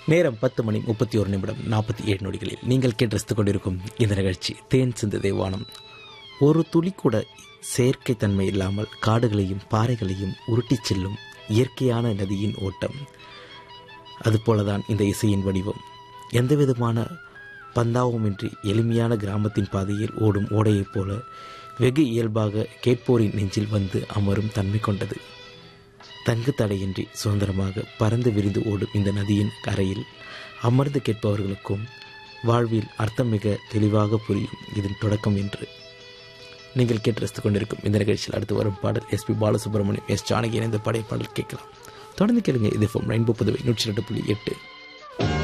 நேரம் பத்து மணி முப்பத்தி ஒரு நிமிடம் நாற்பத்தி ஏழு நொடிகளில் நீங்கள் கேட்டு ரசித்துக் கொண்டிருக்கும் இந்த நிகழ்ச்சி தேன் சிந்து தேவானம் ஒரு துளி கூட செயற்கைத்தன்மை இல்லாமல் காடுகளையும் பாறைகளையும் உருட்டிச் செல்லும் இயற்கையான நதியின் ஓட்டம் அதுபோலதான் இந்த இசையின் வடிவம் எந்தவிதமான பந்தாவமின்றி எளிமையான கிராமத்தின் பாதையில் ஓடும் ஓடையைப் போல வெகு இயல்பாக கேட்போரின் நெஞ்சில் வந்து அமரும் தன்மை கொண்டது தங்கு தடையின்றி சுதந்திரமாக பறந்து விரிந்து ஓடும் இந்த நதியின் கரையில் அமர்ந்து கேட்பவர்களுக்கும் வாழ்வில் அர்த்தம் மிக தெளிவாக புரியும் இதன் தொடக்கம் என்று நீங்கள் கேட்டு ரசித்துக் கொண்டிருக்கும் இந்த நிகழ்ச்சியில் அடுத்து வரும் பாடல் எஸ்பி பாலசுப்ரமணியம் எஸ் ஜானகி இணைந்த படைப்பாடல் கேட்கலாம் தொடர்ந்து கேளுங்க இது ரெயின்போ புதுவை நூற்றி ரெண்டு புள்ளி எட்டு